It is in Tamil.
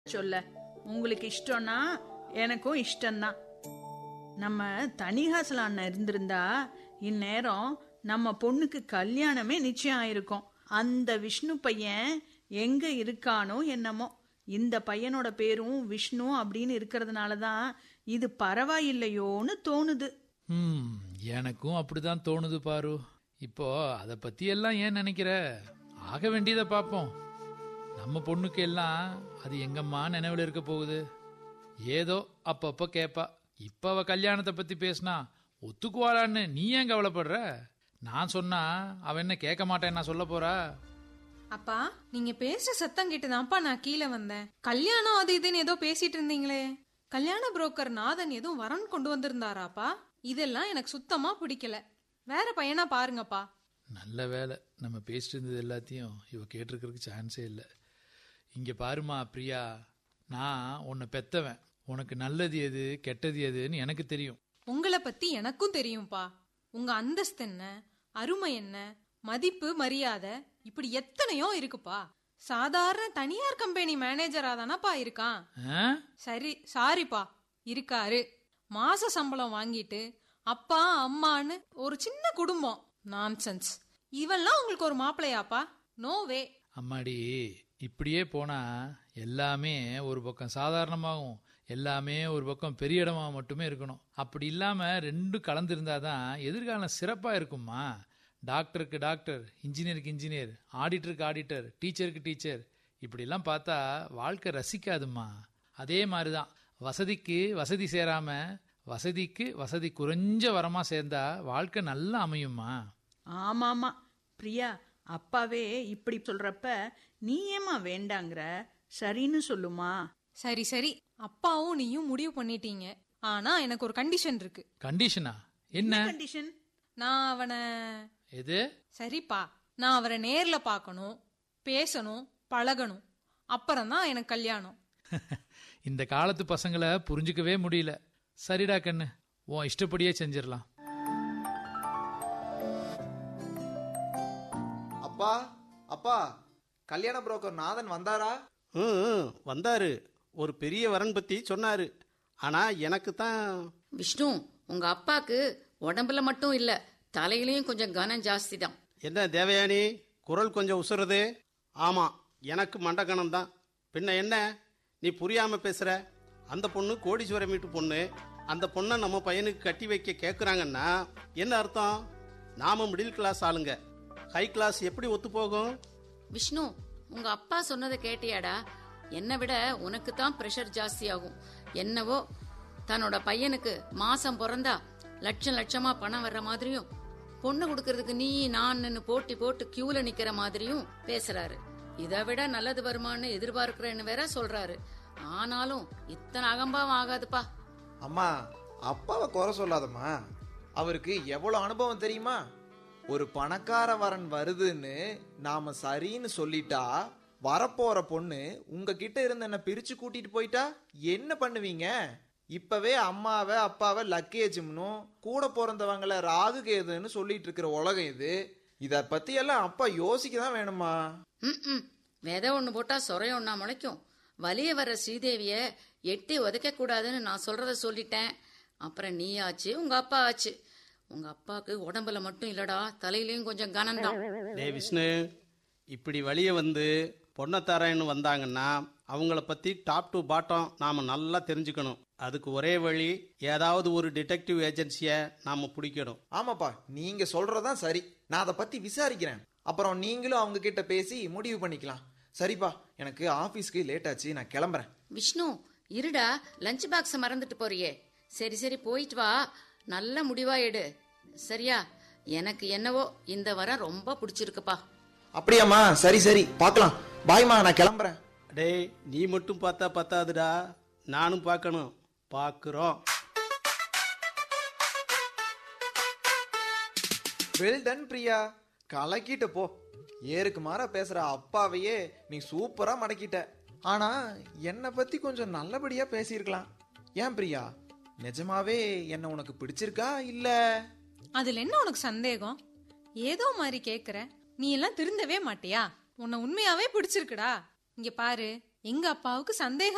சொல்ல உங்களுக்கு இஷ்டம்னா எனக்கும் இஷ்டம்தான் நம்ம தனிஹாசல் அண்ணன் இருந்திருந்தா இந்நேரம் நம்ம பொண்ணுக்கு கல்யாணமே நிச்சயம் ஆயிருக்கும் அந்த விஷ்ணு பையன் எங்க இருக்கானோ என்னமோ இந்த பையனோட பேரும் விஷ்ணு அப்படின்னு இருக்கிறதுனால தான் இது பரவாயில்லையோன்னு தோணுது ம் எனக்கும் அப்படிதான் தோணுது பாரு இப்போ அதை பத்தி எல்லாம் ஏன் நினைக்கிற ஆக வேண்டியதை பார்ப்போம் நம்ம பொண்ணுக்கு எல்லாம் அது எங்கம்மா நினைவில் இருக்க போகுது ஏதோ அப்பப்ப கேப்பா இப்ப அவ கல்யாணத்தை பத்தி பேசினா ஒத்துக்குவாளான்னு நீ ஏன் கவலைப்படுற நான் சொன்னா அவ என்ன கேட்க மாட்டேன் நான் சொல்ல போறா அப்பா நீங்க பேசுற சத்தம் கேட்டுதான்ப்பா நான் கீழே வந்தேன் கல்யாணம் அது இதுன்னு ஏதோ பேசிட்டு இருந்தீங்களே கல்யாண புரோக்கர் நாதன் எதுவும் வரன் கொண்டு வந்திருந்தாராப்பா இதெல்லாம் எனக்கு சுத்தமா பிடிக்கல வேற பையனா பாருங்கப்பா நல்ல வேலை நம்ம பேசிட்டு இருந்தது எல்லாத்தையும் இவ கேட்டிருக்கிறதுக்கு சான்ஸே இல்லை இங்க பாருமா பிரியா நான் உன்னை பெத்தவன் உனக்கு நல்லது எது கெட்டது எதுன்னு எனக்கு தெரியும் உங்களை பத்தி எனக்கும் தெரியும்பா உங்க அந்தஸ்து என்ன அருமை என்ன மதிப்பு மரியாதை இப்படி எத்தனையோ இருக்குப்பா சாதாரண தனியார் கம்பெனி மேனேஜரா தானப்பா இருக்கான் ஆ? சரி சாரிப்பா இருக்காரு மாச சம்பளம் வாங்கிட்டு அப்பா அம்மான்னு ஒரு சின்ன குடும்பம் நான்சென்ஸ் இவெல்லாம் உங்களுக்கு ஒரு மாப்பிள்ளையாப்பா நோ வே அம்மாடி இப்படியே போனா எல்லாமே ஒரு பக்கம் சாதாரணமாகவும் எல்லாமே ஒரு பக்கம் பெரிய இடமா மட்டுமே இருக்கணும் அப்படி இல்லாம ரெண்டும் கலந்திருந்தாதான் எதிர்காலம் சிறப்பா இருக்கும்மா டாக்டருக்கு டாக்டர் இன்ஜினியருக்கு இன்ஜினியர் ஆடிட்டருக்கு ஆடிட்டர் டீச்சருக்கு டீச்சர் இப்படிலாம் பார்த்தா வாழ்க்கை ரசிக்காதும்மா அதே மாதிரிதான் வசதிக்கு வசதி சேராம வசதிக்கு வசதி குறைஞ்ச வரமா சேர்ந்தா வாழ்க்கை நல்லா அமையும்மா ஆமாமா பிரியா அப்பாவே இப்படி சொல்றப்ப நீ ஏமா வேண்டாங்கிற சரின்னு சொல்லுமா சரி சரி அப்பாவும் நீயும் முடிவு பண்ணிட்டீங்க ஆனா எனக்கு ஒரு கண்டிஷன் இருக்கு கண்டிஷனா என்ன கண்டிஷன் நான் அவனை எது சரிப்பா நான் அவரை நேர்ல பார்க்கணும் பேசணும் பழகணும் அப்புறம்தான் எனக்கு கல்யாணம் இந்த காலத்து பசங்களை புரிஞ்சுக்கவே முடியல சரிடா கண்ணு உன் இஷ்டப்படியே செஞ்சிடலாம் அப்பா அப்பா கல்யாண புரோக்கர் நாதன் வந்தாரா ம் ம், வந்தாரு ஒரு பெரிய வரன் பத்தி சொன்னாரு ஆனா எனக்கு தான் விஷ்ணு உங்க அப்பாக்கு உடம்புல மட்டும் இல்ல தலையிலயும் கொஞ்சம் கனம் ஜாஸ்தி தான் என்ன தேவயானி குரல் கொஞ்சம் உசுறது ஆமா எனக்கு மண்டகணம் தான் பின்ன என்ன நீ புரியாம பேசுற அந்த பொண்ணு கோடீஸ்வரம் வீட்டு பொண்ணு அந்த பொண்ணை நம்ம பையனுக்கு கட்டி வைக்க கேக்குறாங்கன்னா என்ன அர்த்தம் நாம மிடில் கிளாஸ் ஆளுங்க ஹை கிளாஸ் எப்படி ஒத்து போகும் விஷ்ணு உங்க அப்பா சொன்னதை கேட்டியாடா என்னை விட உனக்கு தான் ப்ரெஷர் ஜாஸ்தி ஆகும் என்னவோ தன்னோட பையனுக்கு மாசம் பிறந்தா லட்சம் லட்சமா பணம் வர்ற மாதிரியும் பொண்ணு கொடுக்கறதுக்கு நீ நான் போட்டி போட்டு கியூல நிக்கிற மாதிரியும் பேசுறாரு இதை விட நல்லது வருமான்னு எதிர்பார்க்கிறேன்னு வேற சொல்றாரு ஆனாலும் இத்தனை அகம்பாவம் ஆகாதுப்பா அம்மா அப்பாவை குறை சொல்லாதம்மா அவருக்கு எவ்வளவு அனுபவம் தெரியுமா ஒரு பணக்கார வரன் வருதுன்னு நாம சரின்னு சொல்லிட்டா வரப்போற பொண்ணு உங்ககிட்ட இருந்து என்ன பிரிச்சு கூட்டிட்டு போயிட்டா என்ன பண்ணுவீங்க இப்பவே அம்மாவை அப்பாவை லக்கேஜும்னும் கூட பிறந்தவங்கள ராகு கேதுன்னு சொல்லிட்டு இருக்கிற உலகம் இது இத பத்தி எல்லாம் அப்பா யோசிக்க தான் வேணுமா ம் விதை ஒண்ணு போட்டா சொரைய ஒண்ணா முளைக்கும் வலிய வர்ற ஸ்ரீதேவிய எட்டி உதைக்க கூடாதுன்னு நான் சொல்றத சொல்லிட்டேன் அப்புறம் நீ ஆச்சு உங்க அப்பா ஆச்சு உங்க அப்பாக்கு உடம்புல மட்டும் இல்லடா தலையிலயும் கொஞ்சம் கனம்தான் டே விஷ்ணு இப்படி வழிய வந்து பொன்னத்தாராயன்னு வந்தாங்கன்னா அவங்கள பத்தி டாப் டு பாட்டம் நாம நல்லா தெரிஞ்சுக்கணும் அதுக்கு ஒரே வழி ஏதாவது ஒரு டிடெக்டிவ் ஏஜென்சியை நாம பிடிக்கணும் ஆமாப்பா நீங்க சொல்றதுதான் சரி நான் அதை பத்தி விசாரிக்கிறேன் அப்புறம் நீங்களும் அவங்க கிட்ட பேசி முடிவு பண்ணிக்கலாம் சரிப்பா எனக்கு ஆபீஸ்க்கு லேட் ஆச்சு நான் கிளம்புறேன் விஷ்ணு இருடா லஞ்ச் பாக்ஸ் மறந்துட்டு போறியே சரி சரி போயிட்டு வா நல்ல முடிவா எடு சரியா எனக்கு என்னவோ இந்த வாரம் ரொம்ப பிடிச்சிருக்குப்பா அப்படியாம்மா சரி சரி பார்க்கலாம் பாய்மா நான் கிளம்புறேன் டேய் நீ மட்டும் பார்த்தா பத்தாதுடா நானும் பார்க்கணும் பார்க்குறோம் வெல் டன் பிரியா கலக்கிட்ட போ ஏருக்கு மாற பேசுற அப்பாவையே நீ சூப்பரா மடக்கிட்ட ஆனா என்னை பத்தி கொஞ்சம் நல்லபடியா பேசியிருக்கலாம் ஏன் பிரியா நிஜமாவே என்ன உனக்கு பிடிச்சிருக்கா இல்ல அதுல என்ன உனக்கு சந்தேகம் ஏதோ மாதிரி கேக்குற நீ எல்லாம் திருந்தவே மாட்டியா உன்னை உண்மையாவே பிடிச்சிருக்குடா இங்க பாரு எங்க அப்பாவுக்கு சந்தேகம்